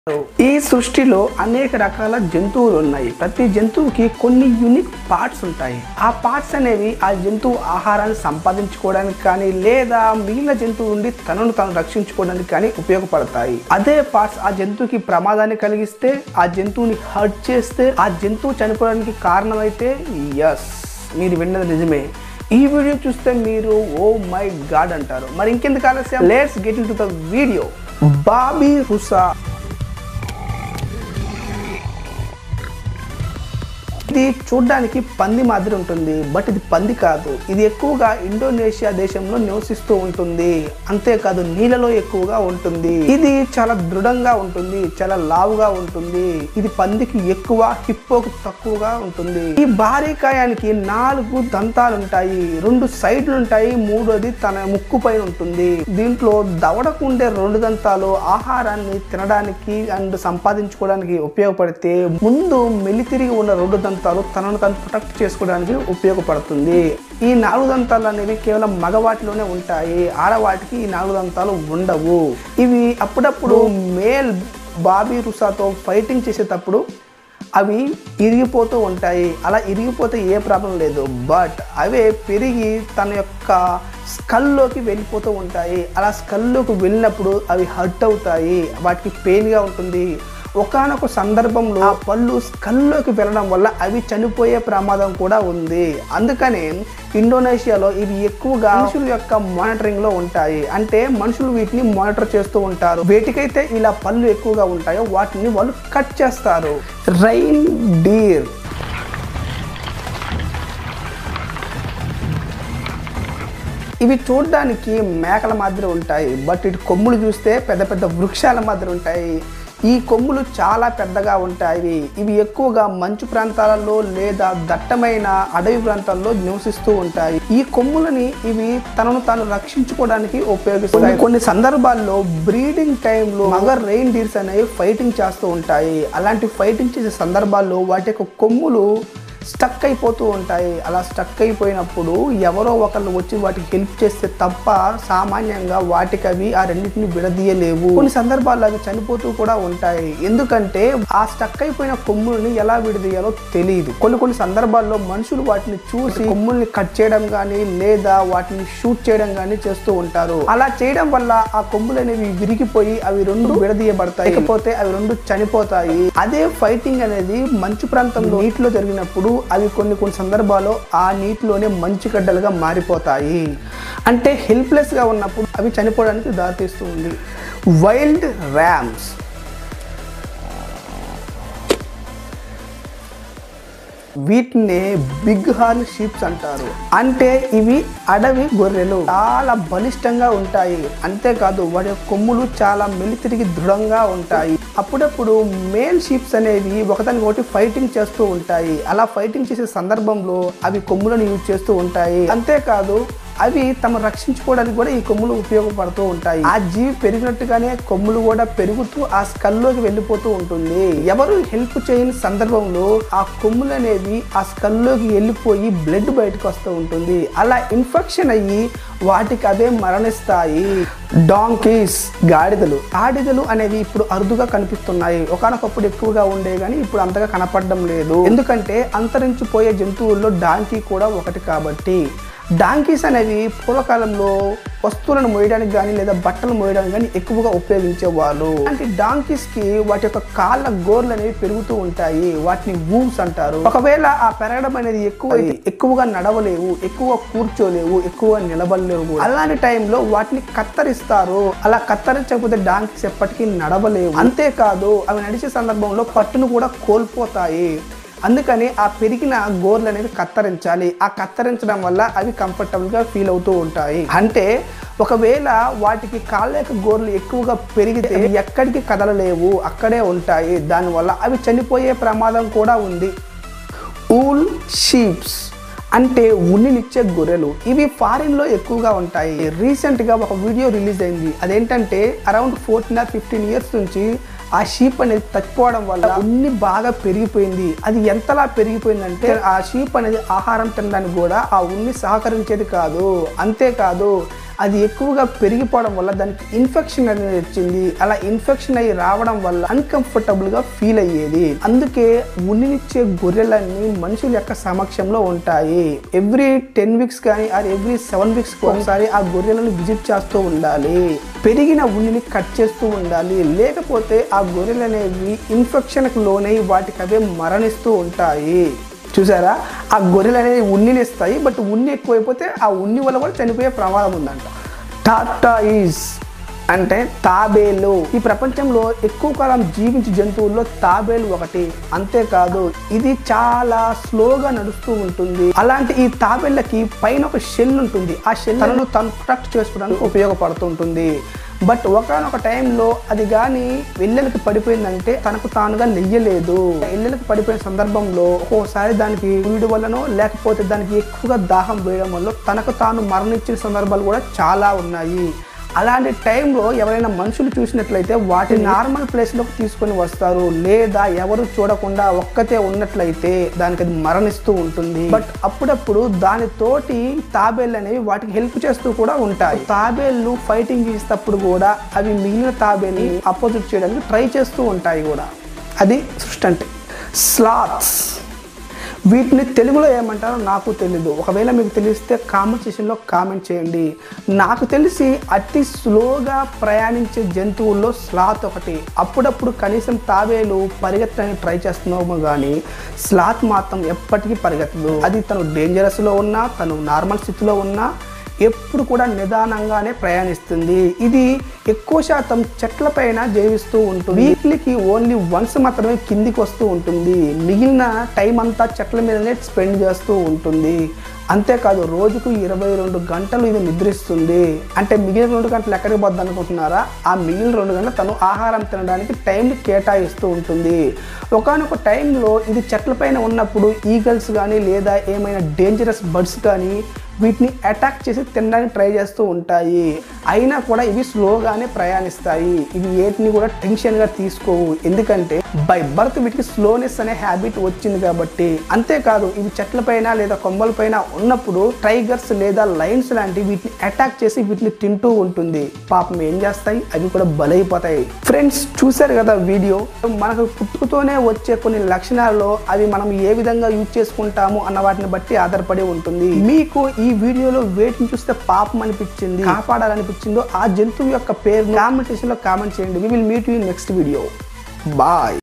ఈ సృష్టిలో అనేక రకాల జంతువులు ఉన్నాయి ప్రతి జంతువుకి కొన్ని యూనిక్ పార్ట్స్ ఉంటాయి ఆ పార్ట్స్ అనేవి ఆ జంతువు ఆహారాన్ని సంపాదించుకోవడానికి కానీ లేదా మిగిలిన జంతువు నుండి తనను తాను రక్షించుకోవడానికి కానీ ఉపయోగపడతాయి అదే పార్ట్స్ ఆ జంతువుకి ప్రమాదాన్ని కలిగిస్తే ఆ జంతువుని హర్ట్ చేస్తే ఆ జంతువు చనిపోవడానికి కారణమైతే ఎస్ మీరు విన్నది నిజమే ఈ వీడియో చూస్తే మీరు ఓ మై గాడ్ అంటారు మరి ఇంకెందుకు ఆలస్యం let's get into the video బాబీ హుసా ఇది చూడ్డానికి పంది మాదిరి ఉంటుంది బట్ ఇది పంది కాదు ఇది ఎక్కువగా ఇండోనేషియా దేశంలో నివసిస్తూ ఉంటుంది అంతేకాదు నీళ్ళలో ఎక్కువగా ఉంటుంది ఇది చాలా దృఢంగా ఉంటుంది చాలా లావుగా ఉంటుంది ఇది పందికి ఎక్కువ హిప్పోకు తక్కువగా ఉంటుంది ఈ భారీ కాయానికి నాలుగు దంతాలు ఉంటాయి రెండు సైడ్లు ఉంటాయి మూడోది తన ముక్కు పైన ఉంటుంది దీంట్లో దవడకు ఉండే రెండు దంతాలు ఆహారాన్ని తినడానికి అండ్ సంపాదించుకోవడానికి ఉపయోగపడితే ముందు మెలితిరిగి ఉన్న రెండు దంతాలు తనను తను ప్రొటెక్ట్ చేసుకోవడానికి ఉపయోగపడుతుంది ఈ నాలుగు దంతాలు అనేవి కేవలం మగవాటిలోనే ఉంటాయి ఆడవాటికి ఈ నాలుగు దంతాలు ఉండవు ఇవి అప్పుడప్పుడు మేల్ బాబీ రుసాతో ఫైటింగ్ చేసేటప్పుడు అవి ఇరిగిపోతూ ఉంటాయి అలా ఇరిగిపోతే ఏ ప్రాబ్లం లేదు బట్ అవే పెరిగి తన యొక్క స్కల్లోకి వెళ్ళిపోతూ ఉంటాయి అలా స్కల్లోకి వెళ్ళినప్పుడు అవి హర్ట్ అవుతాయి వాటికి పెయిన్గా ఉంటుంది ఒకనొక సందర్భంలో ఆ పళ్ళు స్కల్లోకి వెళ్ళడం వల్ల అవి చనిపోయే ప్రమాదం కూడా ఉంది అందుకనే ఇండోనేషియాలో ఇవి ఎక్కువగా మనుషుల యొక్క మానిటరింగ్ లో ఉంటాయి అంటే మనుషులు వీటిని మానిటర్ చేస్తూ ఉంటారు వేటికైతే ఇలా పళ్ళు ఎక్కువగా ఉంటాయో వాటిని వాళ్ళు కట్ చేస్తారు రైన్ డీర్ ఇవి చూడడానికి మేకల మాదిరి ఉంటాయి బట్ ఇటు కొమ్ములు చూస్తే పెద్ద పెద్ద వృక్షాల మాదిరి ఉంటాయి ఈ కొమ్ములు చాలా పెద్దగా ఉంటాయి ఇవి ఎక్కువగా మంచు ప్రాంతాలలో లేదా దట్టమైన అడవి ప్రాంతాల్లో నివసిస్తూ ఉంటాయి ఈ కొమ్ములని ఇవి తనను తాను రక్షించుకోవడానికి ఉపయోగిస్తాయి కొన్ని సందర్భాల్లో బ్రీడింగ్ టైంలో మగ రెయిన్ డీర్స్ అనేవి ఫైటింగ్ చేస్తూ ఉంటాయి అలాంటి ఫైటింగ్ చేసే సందర్భాల్లో వాటి యొక్క కొమ్ములు స్టక్ అయిపోతూ ఉంటాయి అలా స్టక్ అయిపోయినప్పుడు ఎవరో ఒకళ్ళు వచ్చి వాటికి హెల్ప్ చేస్తే తప్ప సామాన్యంగా వాటికి అవి ఆ రెండింటిని విడదీయలేవు కొన్ని సందర్భాల్లో అవి చనిపోతూ కూడా ఉంటాయి ఎందుకంటే ఆ స్టక్ అయిపోయిన కొమ్ముల్ని ఎలా విడదీయాలో తెలియదు కొన్ని కొన్ని సందర్భాల్లో మనుషులు వాటిని చూసి కొమ్ముల్ని కట్ చేయడం కానీ లేదా వాటిని షూట్ చేయడం కానీ చేస్తూ ఉంటారు అలా చేయడం వల్ల ఆ కొమ్ములు అనేవి విరిగిపోయి అవి రెండు విడదీయబడతాయి లేకపోతే అవి రెండు చనిపోతాయి అదే ఫైటింగ్ అనేది మంచు ప్రాంతంలో నీటిలో జరిగినప్పుడు అవి కొన్ని కొన్ని సందర్భాల్లో ఆ నీటిలోనే మంచు గడ్డలుగా మారిపోతాయి అంటే హెల్ప్లెస్గా ఉన్నప్పుడు అవి చనిపోవడానికి దారితీస్తుంది వైల్డ్ ర్యామ్స్ వీటిని బిగ్ హార్న్ షీప్స్ అంటారు అంటే ఇవి అడవి గొర్రెలు చాలా బలిష్టంగా ఉంటాయి అంతేకాదు వాటి యొక్క కొమ్ములు చాలా మెలితిరిగి దృఢంగా ఉంటాయి అప్పుడప్పుడు మేల్ షీప్స్ అనేవి ఒకదానికి ఒకటి ఫైటింగ్ చేస్తూ ఉంటాయి అలా ఫైటింగ్ చేసే సందర్భంలో అవి కొమ్ములను యూజ్ చేస్తూ ఉంటాయి అంతేకాదు అవి తమ రక్షించుకోవడానికి కూడా ఈ కొమ్ములు ఉపయోగపడుతూ ఉంటాయి ఆ జీవి పెరిగినట్టుగానే కొమ్ములు కూడా పెరుగుతూ ఆ స్కల్లోకి వెళ్ళిపోతూ ఉంటుంది ఎవరు హెల్ప్ చేయని సందర్భంలో ఆ కొమ్ములు అనేవి ఆ స్కల్లోకి వెళ్ళిపోయి బ్లడ్ బయటకు వస్తూ ఉంటుంది అలా ఇన్ఫెక్షన్ అయ్యి వాటికి అవే మరణిస్తాయి డాంకీస్ గాడిదలు గాడిదలు అనేవి ఇప్పుడు అరుదుగా కనిపిస్తున్నాయి ఒకనొకప్పుడు ఎక్కువగా ఉండే కానీ ఇప్పుడు అంతగా కనపడడం లేదు ఎందుకంటే అంతరించిపోయే జంతువుల్లో డాంకీ కూడా ఒకటి కాబట్టి డాంకీస్ అనేవి పూర్వకాలంలో వస్తువులను మోయడానికి కానీ లేదా బట్టలు మోయడానికి కానీ ఎక్కువగా ఉపయోగించేవాళ్ళు అలాంటి డాంకీస్ కి వాటి యొక్క కాళ్ళ గోర్లు అనేవి పెరుగుతూ ఉంటాయి వాటిని వూవ్స్ అంటారు ఒకవేళ ఆ పెరగడం అనేది ఎక్కువ ఎక్కువగా నడవలేవు ఎక్కువ కూర్చోలేవు ఎక్కువ నిలబడలేవు అలాంటి టైంలో వాటిని కత్తరిస్తారు అలా కత్తరించకపోతే డాంకీస్ ఎప్పటికీ నడవలేవు అంతేకాదు అవి నడిచే సందర్భంలో పట్టును కూడా కోల్పోతాయి అందుకని ఆ పెరిగిన గోర్లు అనేవి కత్తరించాలి ఆ కత్తరించడం వల్ల అవి కంఫర్టబుల్గా ఫీల్ అవుతూ ఉంటాయి అంటే ఒకవేళ వాటికి కాళ్ళ యొక్క గోర్లు ఎక్కువగా పెరిగితే అవి ఎక్కడికి కదలలేవు అక్కడే ఉంటాయి దానివల్ల అవి చనిపోయే ప్రమాదం కూడా ఉంది ఊల్ షీప్స్ అంటే ఉన్నినిచ్చే గొర్రెలు ఇవి ఫారిన్లో ఎక్కువగా ఉంటాయి రీసెంట్గా ఒక వీడియో రిలీజ్ అయింది అదేంటంటే around fourteen or fifteen years నుంచి ఆ షీప్ అనేది చచ్చిపోవడం వల్ల ఉన్ని బాగా పెరిగిపోయింది అది ఎంతలా పెరిగిపోయిందంటే ఆ షీప్ అనేది ఆహారం తినడానికి కూడా ఆ ఉన్ని సహకరించేది కాదు అంతేకాదు అది ఎక్కువగా పెరిగిపోవడం వల్ల దానికి ఇన్ఫెక్షన్ అనేది వచ్చింది అలా ఇన్ఫెక్షన్ అయ్యి రావడం వల్ల అన్కంఫర్టబుల్ గా ఫీల్ అయ్యేది అందుకే ఉన్నినిచ్చే గొర్రెలన్నీ మనుషుల యొక్క సమక్షంలో ఉంటాయి ఎవ్రీ టెన్ వీక్స్ కానీ ఆర్ ఎవ్రీ సెవెన్ వీక్స్ ఒకసారి ఆ గొర్రెలను విజిట్ చేస్తూ ఉండాలి పెరిగిన ఉన్నిని కట్ చేస్తూ ఉండాలి లేకపోతే ఆ గొర్రెలు అనేవి ఇన్ఫెక్షన్కి లోనై వాటికి అవే మరణిస్తూ ఉంటాయి చూసారా ఆ గొర్రెలు అనేవి ఉన్నిని ఇస్తాయి బట్ ఉన్ని ఎక్కువైపోతే ఆ ఉన్ని వల్ల కూడా చనిపోయే ప్రమాదం ఉందంట టాటా ఈజ్ అంటే తాబేలు ఈ ప్రపంచంలో ఎక్కువ కాలం జీవించే జంతువుల్లో తాబేలు ఒకటి అంతేకాదు ఇది చాలా స్లోగా నడుస్తూ ఉంటుంది అలాంటి ఈ తాబేళ్ళకి పైన ఒక షెల్ ఉంటుంది ఆ షెల్ తనను తను ప్రొటెక్ట్ చేసుకోవడానికి ఉపయోగపడుతుంటుంది బట్ ఒకనొక టైంలో అది కానీ వెల్లెలకి పడిపోయిందంటే తనకు తానుగా నెయ్యలేదు ఎల్లెలకి పడిపోయిన సందర్భంలో ఒక్కోసారి దానికి వీడి వల్లనో లేకపోతే దానికి ఎక్కువగా దాహం వేయడం వల్ల తనకు తాను మరణించిన సందర్భాలు కూడా చాలా ఉన్నాయి అలాంటి టైంలో ఎవరైనా మనుషులు చూసినట్లయితే వాటిని నార్మల్ ప్లేస్లోకి తీసుకొని వస్తారు లేదా ఎవరు చూడకుండా ఒక్కతే ఉన్నట్లయితే దానికి అది మరణిస్తూ ఉంటుంది బట్ అప్పుడప్పుడు దానితోటి తాబేళ్ళు అనేవి వాటికి హెల్ప్ చేస్తూ కూడా ఉంటాయి తాబేళ్ళు ఫైటింగ్ చేసేటప్పుడు కూడా అవి మిగిలిన తాబేల్ని అపోజిట్ చేయడానికి ట్రై చేస్తూ ఉంటాయి కూడా అది సృష్టి అంటే స్లాత్స్ వీటిని తెలుగులో ఏమంటారో నాకు తెలీదు ఒకవేళ మీకు తెలిస్తే కామెంట్ సెషన్లో కామెంట్ చేయండి నాకు తెలిసి అతి స్లోగా ప్రయాణించే జంతువుల్లో స్లాత్ ఒకటి అప్పుడప్పుడు కనీసం తాబేలు పరిగెత్తడానికి ట్రై చేస్తున్నామో కానీ స్లాత్ మాత్రం ఎప్పటికీ పరిగెత్తదు అది తను డేంజరస్లో ఉన్నా తను నార్మల్ స్థితిలో ఉన్నా ఎప్పుడు కూడా నిదానంగానే ప్రయాణిస్తుంది ఇది ఎక్కువ శాతం చెట్లపైన జీవిస్తూ ఉంటుంది వీక్లీకి ఓన్లీ వన్స్ మాత్రమే కిందికి వస్తూ ఉంటుంది మిగిలిన టైం అంతా చెట్ల మీదనే స్పెండ్ చేస్తూ ఉంటుంది అంతేకాదు రోజుకు ఇరవై రెండు గంటలు ఇది నిద్రిస్తుంది అంటే మిగిలిన రెండు గంటలు ఎక్కడికి పోద్ది అనుకుంటున్నారా ఆ మిగిలిన రెండు గంటలు తను ఆహారం తినడానికి టైంని కేటాయిస్తూ ఉంటుంది ఒకనొక టైంలో ఇది చెట్లపైన ఉన్నప్పుడు ఈగల్స్ కానీ లేదా ఏమైనా డేంజరస్ బర్డ్స్ కానీ వీటిని అటాక్ చేసి తినడానికి ట్రై చేస్తూ ఉంటాయి అయినా కూడా ఇవి స్లోగానే ప్రయాణిస్తాయి ఇవి వేటిని కూడా టెన్షన్గా తీసుకోవు ఎందుకంటే బై బర్త్ వీటికి స్లోనెస్ అనే హ్యాబిట్ వచ్చింది కాబట్టి అంతేకాదు ఇవి చెట్లపైన లేదా కొమ్మలపైన ఉన్నప్పుడు టైగర్స్ లేదా లయన్స్ లాంటి వీటిని అటాక్ చేసి వీటిని తింటూ ఉంటుంది పాపం ఏం చేస్తాయి అవి కూడా బలైపోతాయి ఫ్రెండ్స్ చూశారు కదా వీడియో మనకు పుట్టుకతోనే వచ్చే కొన్ని లక్షణాల్లో అవి మనం ఏ విధంగా యూజ్ చేసుకుంటాము అన్న వాటిని బట్టి ఆధారపడి ఉంటుంది మీకు ఈ వీడియోలో వేటిని చూస్తే పాపం అనిపించింది కాపాడాలనిపించిందో ఆ జంతువు యొక్క పేరు కామెంట్ సెక్షన్లో కామెంట్ చేయండి we will meet you next video bye